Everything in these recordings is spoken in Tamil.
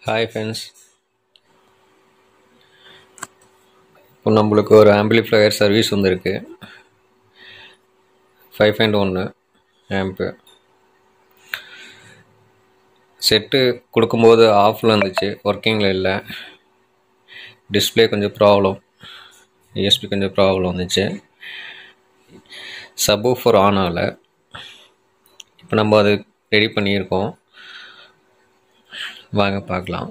ஹாய் ஃப்ரெண்ட்ஸ் இப்போ நம்மளுக்கு ஒரு ஆம்பிளிஃபையர் சர்வீஸ் வந்திருக்கு ஃபைவ் பாயிண்ட் ஒன்று ஆம்பு செட்டு கொடுக்கும்போது ஆஃபில் இருந்துச்சு ஒர்க்கிங்கில் இல்லை டிஸ்பிளே கொஞ்சம் ப்ராப்ளம் யூஎஸ்பி கொஞ்சம் ப்ராப்ளம் வந்துச்சு சப் ஃபோர் ஆன் ஆகலை இப்போ நம்ம அது ரெடி பண்ணியிருக்கோம் வாங்க பார்க்கலாம்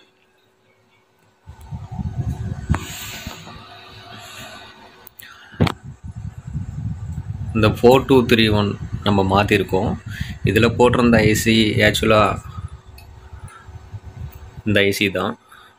இந்த ஃபோர் டூ த்ரீ ஒன் நம்ம மாற்றிருக்கோம் இதில் போட்டிருந்த ஐசி ஆக்சுவலாக இந்த ஐசி தான்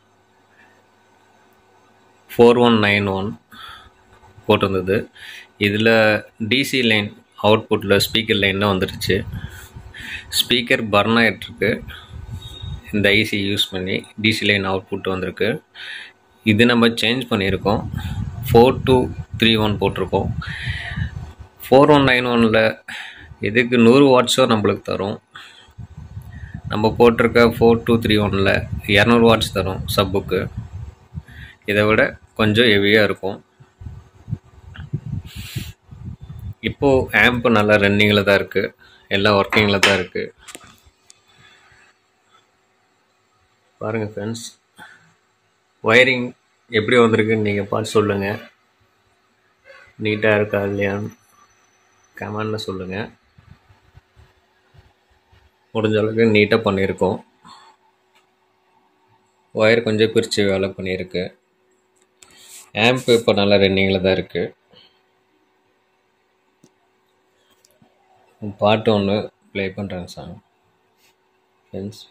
ஃபோர் ஒன் நைன் ஒன் போட்டிருந்தது இதில் டிசி லைன் அவுட்புட்டில் ஸ்பீக்கர் லைன் தான் வந்துடுச்சு ஸ்பீக்கர் பர்ன் ஆகிட்டுருக்கு இந்த ஐசி யூஸ் பண்ணி டிசி லைன் அவுட்புட் வந்திருக்கு இது நம்ம சேஞ்ச் பண்ணியிருக்கோம் ஃபோர் டூ த்ரீ ஒன் போட்டிருக்கோம் ஃபோர் ஒன் நைன் ஒனில் இதுக்கு நூறு வாட்ஸோ நம்மளுக்கு தரும் நம்ம போட்டிருக்க ஃபோர் டூ த்ரீ ஒனில் இரநூறு வாட்ஸ் தரும் சப்புக்கு இதை விட கொஞ்சம் ஹெவியாக இருக்கும் இப்போது ஆம்ப்பு நல்லா ரன்னிங்கில் தான் இருக்குது எல்லாம் ஒர்க்கிங்கில் தான் இருக்குது பாருங்கள் ஃப்ரெண்ட்ஸ் ஒயரிங் எப்படி வந்திருக்குன்னு நீங்கள் பார்த்து சொல்லுங்கள் நீட்டாக இருக்கா இல்லையான்னு கமெண்டில் சொல்லுங்கள் முடிஞ்ச அளவுக்கு நீட்டாக பண்ணியிருக்கோம் ஒயர் கொஞ்சம் பிரித்து வேலை பண்ணியிருக்கு ஆம்ப் இப்போ நல்லா ரன்னிங்கில் தான் இருக்குது பாட்டு ஒன்று ப்ளே பண்ணுறேன் சாங் ஃப்ரெண்ட்ஸ்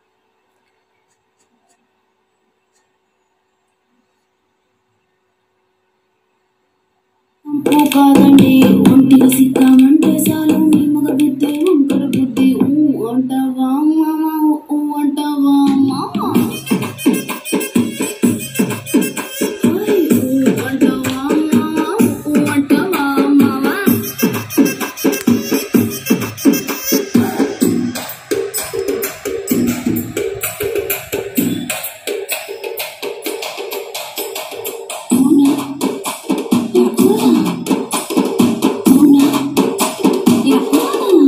పోకాదండి ఒంటిగా సిక్కామంటే చాలు మీ మగ బుద్ధి వంకర బుద్ధి ఊ అంటావా మామ ఊ అంటావా మామ హరి, ఊ అంటావా మామ ఊ అంటావా మామ అవునా ఎక్కువనా అవునా ఎక్కువనా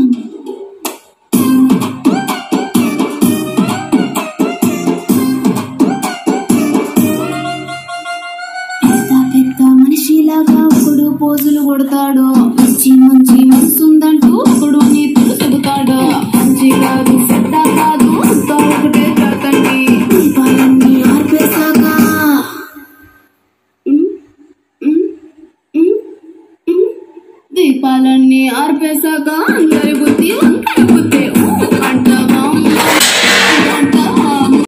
పెద్ద పెద్ద మనిషిలాగా ఒకడు పోజులు కొడతాడు మంచి మంచి మనసుందంటూ ఒకడు నీతులు చెబుతాడు మంచి కాదు పెద్ద కాదు అంతా ఒకటే తాతండి దీపాలన్నీ ఆర్పేశాక ఉమ్, ఉమ్, ఉమ్, ఉమ్. దీపాలన్నీ ఆర్పేశాక అందరి బుద్ధి